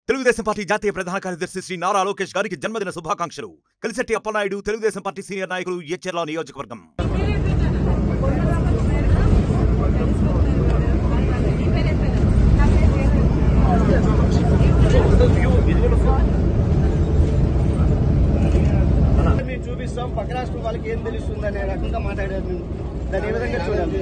Telugu Desam party జాతీయ ప్రధాన కార్యదర్శి శ్రీ నారా లోకేష్ గారికి జన్మదిన శుభాకాంక్షలు కలిసెట్టి అప్పలనాయుడు తెలుగుదేశం పార్టీ సీనియర్ నాయకులు ఎచ్చెర్ల నియోజకవర్గం మేము చూపిస్తాం పక్క రాష్ట్రం వాళ్ళకి ఏం తెలుస్తుంది అనే రకంగా మాట్లాడారు మేము దాన్ని ఏ విధంగా చూడాలి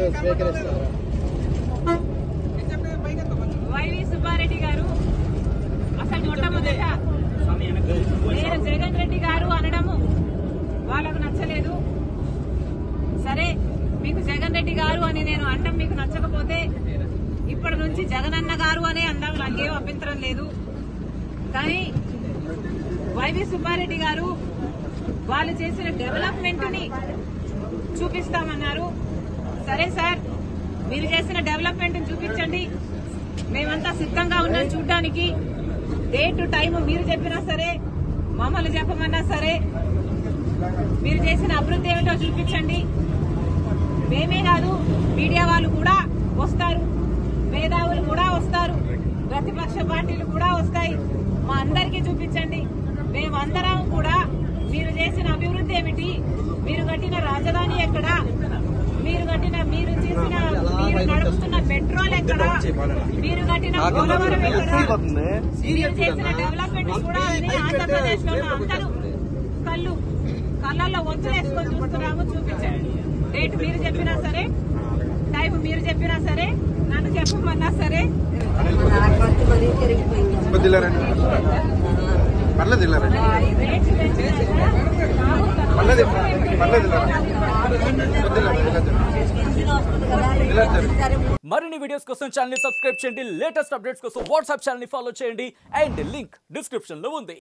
వైవి సుబ్బారెడ్డి గారు అసలు మొట్టమొదట నేను జగన్ రెడ్డి గారు అనడము వాళ్ళకు నచ్చలేదు సరే మీకు జగన్ రెడ్డి గారు అని నేను అనడం మీకు నచ్చకపోతే ఇప్పటి నుంచి జగనన్న గారు అనే అనడం నాకేం అభ్యంతరం లేదు కానీ వైవి సుబ్బారెడ్డి గారు వాళ్ళు చేసిన డెవలప్మెంట్ ని చూపిస్తామన్నారు సరే సార్ మీరు చేసిన డెవలప్మెంట్ చూపించండి మేమంతా సిద్ధంగా ఉన్నాం చూడడానికి డేట్ టైం మీరు చెప్పినా సరే మమ్మల్ని చెప్పమన్నా సరే మీరు చేసిన అభివృద్ధి ఏమిటో చూపించండి మేమే కాదు మీడియా వాళ్ళు కూడా వస్తారు మేధావులు కూడా వస్తారు ప్రతిపక్ష పార్టీలు కూడా వస్తాయి మా అందరికీ చూపించండి మేమందరం కూడా మీరు చేసిన అభివృద్ధి ఏమిటి మీరు కట్టిన రాజధాని ఎక్కడ మీరు కట్టిన మీరు చేసిన మీరు నడుపుతున్న పెట్రోల్ ఎక్కడ మీరు కట్టిన పోలవరం ఎక్కడ మీరు చేసిన డెవలప్మెంట్ కూడా అన్ని ఆంధ్రప్రదేశ్ లో ఉన్న అందరూ కళ్ళు కళ్ళల్లో వంతులేసుకొని చూస్తున్నాము చూపించండి డేట్ మీరు చెప్పినా సరే టైం మీరు చెప్పినా సరే నన్ను చెప్పమన్నా సరే కొద్దిగా రండి పర్లేదు ఇలా రండి రేట్లు పెంచినా పర్లేదు పర్లేదు ఇలా రండి కొద్దిగా ఇలా జరగండి. ఇలా జరగండి. మరిన్ని వీడియోస్ కోసం ఛానల్ సబ్స్క్రైబ్ చేయండి లేటెస్ట్ అప్డేట్స్ కోసం వాట్సాప్ ఛానల్ ఫాలో చేయండి అండ్ లింక్ డిస్క్రిప్షన్ లో ఉంది